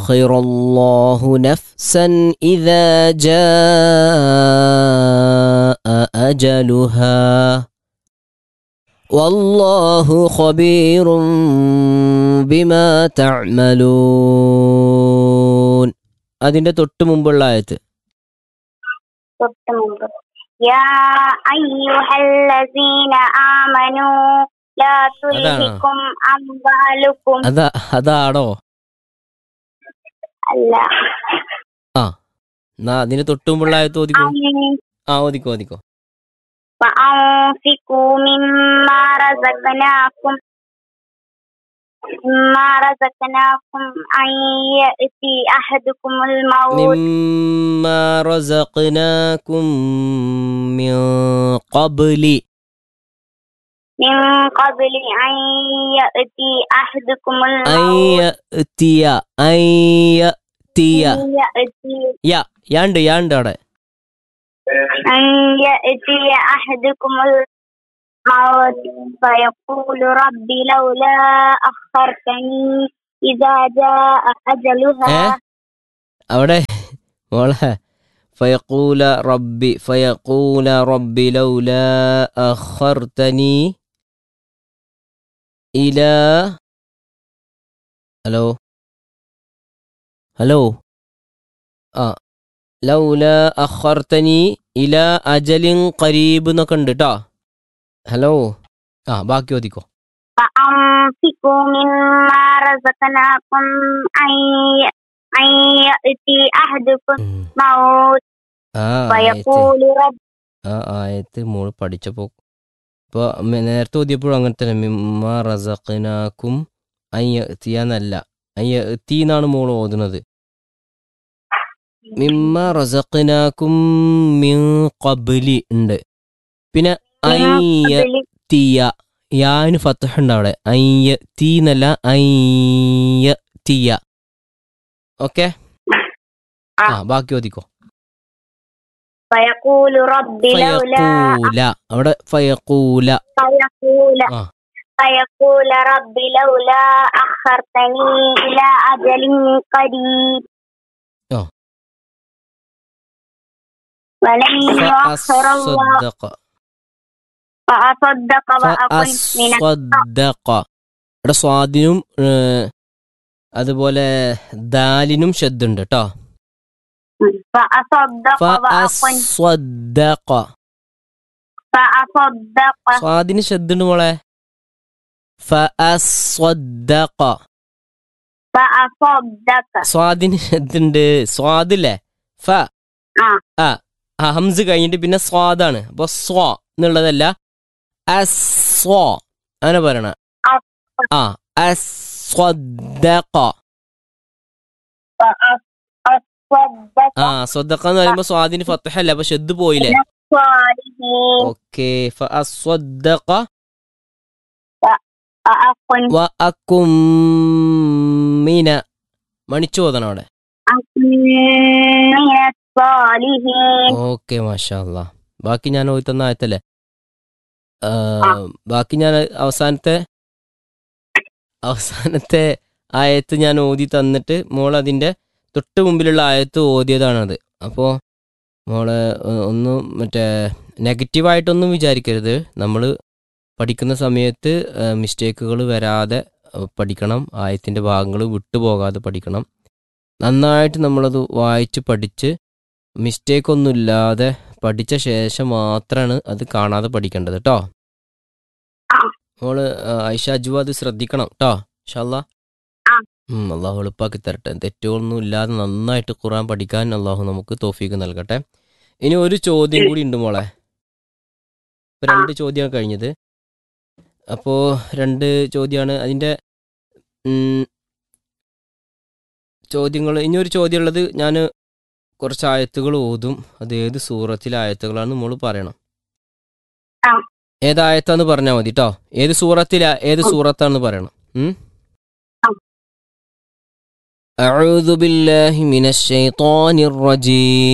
يؤخر الله نفسا إذا جاء أجلها والله خبير بما تعملون അതിന്റെ തൊട്ട് മുമ്പുള്ള ആയത്ത് തൊട്ട് മുമ്പ് യാ അയ്യുഹല്ലസീന ആമനു ലാ തുൽഹിക്കും അംവാലുക്കും അതാ അതാണോ അല്ല എന്നാ അതിന് തൊട്ട് മുമ്പുള്ള ആയത്ത് ഓദിക്കോ അം- ആ ഓദിക്കോ ഓദിക്കോ وأنفقوا مما رزقناكم مما رزقناكم أن يأتي أحدكم الموت مما رزقناكم من قبل من قبل أن يأتي أحدكم أن الموت يأتي أن يأتي أن يأتي യാ യാണ്ട് യാണ്ട് അവിടെ أن يأتي أحدكم الموت فيقول ربي لولا أخرتني إذا جاء أجلها ഏ? അവിടെ മോളെ فيقول ربي فيقول ربي لولا أخرتني إلى ഹലോ ഹലോ ആ ലൗല അഖർത്തനി ഇല അജലിൻ ഖരീബ് എന്നൊക്കെ ഉണ്ട് കേട്ടോ ഹലോ ആ ബാക്കി ഓദിക്കോ فأنفقوا مما رزقناكم أن ي- أن يأتي أحدكم ഉം. الموت ആ ആയത്ത് فيقول رب ആ ആയത്ത് മോള് പഠിച്ചപ്പോൾ ഇപ്പോൾ നേരത്തെ ഓതിയപ്പോഴും അങ്ങനെ തന്നെ മിമ്മ റസഖനാക്കും അയ്യ എത്തിയാന്നല്ല അയ്യ എത്തി എന്നാണ് മോൾ ഓതുന്നത് മിമ്മ റസഖനാക്കും മിൻ ഖബ്ലി ഉണ്ട് പിന്നെ അയ്യ قبل തീയ യാന് ഫത്തഹ് ഉണ്ട് അവിടെ അയ്യ തീ എന്നല്ല അയ്യ തീയ ഓക്കെ ആ. ആ ബാക്കി ഓതിക്കോ فيقول رب لولا ഫയക്കൂല അവിടെ ഫയക്കൂല فيقول آه. فيقول رب لولا أخرتني إلى أجل قريب آه. ولن يؤخر الله ഫഅസ്സദ്ദഖ فأصدق وأكن من ഫഅസ്സദ്ദഖ ഇവിടെ സ്വാദിനും ഏഹ്, അതുപോലെ ദാലിനും ഷദ്ദുണ്ട് കേട്ടോ فأصدق وأكن ഫഅസ്സദ്ദഖ فأصدق സ്വാദിന് ഷദ്ദുണ്ട് മോളെ ഫഅസ്സദ്ദഖ فأصدق സ്വാദിന് ഷദ്ദുണ്ട് സ്വാദില്ലേ ഫ ആ. ആ ആ, ഹംസ് കഴിഞ്ഞിട്ട് പിന്നെ സ്വാദാണ് അപ്പൊ സ്വാ എന്നുള്ളതല്ല അസ്വാ അങ്ങനെ പറയണ അ- ആ അസ്വദ്ദഖ فأصدق ആ സ്വദ്ദഖ എന്ന് പറയുമ്പോ സ്വാദിന് ഫത്തഹല്ല അപ്പൊ ഷെദ് പോയില്ലേ الصالحين ഓക്കെ ഫഅസ്വദ്ദഖ فأكن വഅകും മിന മണിച്ചു ഓതണം അവിടെ أكن من الصالحين ഓക്കെ മാഷാ അല്ലാ ബാക്കി ഞാൻ ഓതി തന്ന ആയത്തല്ലേ ആ, ആ. ബാക്കി ഞാൻ അവസാനത്തെ അവസാനത്തെ ആയത്ത് ഞാൻ ഓതി തന്നിട്ട് മോൾ അതിന്റെ തൊട്ട് മുമ്പിലുള്ള ആയത്ത് ഓതിയതാണത് അപ്പോൾ മോള് ഒ- ഒന്നും മറ്റേ നെഗറ്റീവായിട്ടൊന്നും വിചാരിക്കരുത് നമ്മൾ പഠിക്കുന്ന സമയത്ത് മിസ്റ്റേക്കുകൾ വരാതെ അഹ് പഠിക്കണം ആയത്തിൻ്റെ ഭാഗങ്ങൾ വിട്ടുപോകാതെ പഠിക്കണം നന്നായിട്ട് നമ്മളത് വായിച്ച് പഠിച്ച് മിസ്റ്റേക്ക് ഒന്നുമില്ലാതെ പഠിച്ച ശേഷം മാത്രമാണ് അത് കാണാതെ പഠിക്കേണ്ടത് കേട്ടോ ആ. മോള് ആ, ഐഷ അജു അത് ശ്രദ്ധിക്കണം കേട്ടോ ഷല്ല ആ. അള്ളാഹു എളുപ്പാക്കി തരട്ടെ തെറ്റുകളൊന്നും ഇല്ലാതെ നന്നായിട്ട് ഖുറാൻ പഠിക്കാൻ അള്ളാഹു നമുക്ക് തോഫീക്ക് നൽകട്ടെ ഇനി ഒരു ചോദ്യം കൂടി ഉണ്ട് മോളെ ഇപ്പൊ ആ. രണ്ട് ചോദ്യമാണ് കഴിഞ്ഞത് അപ്പോൾ രണ്ട് ചോദ്യമാണ് അതിൻ്റെ ചോദ്യങ്ങൾ ഇനി ഒരു ചോദ്യം ഉള്ളത് ഞാൻ കുറച്ച് ആയത്തുകൾ ഓതും അത് ഏത് സൂറത്തിലെ ആയത്തുകളാണ് നമ്മൾ പറയണം ആ. ഏതായത്താന്ന് പറഞ്ഞാൽ മതി കേട്ടോ ഏത് സൂറത്തിലാ ഏത് ഉം. സൂറത്താന്ന് പറയണം ഉം? ആ. أعوذ بالله من الشيطان الرجيم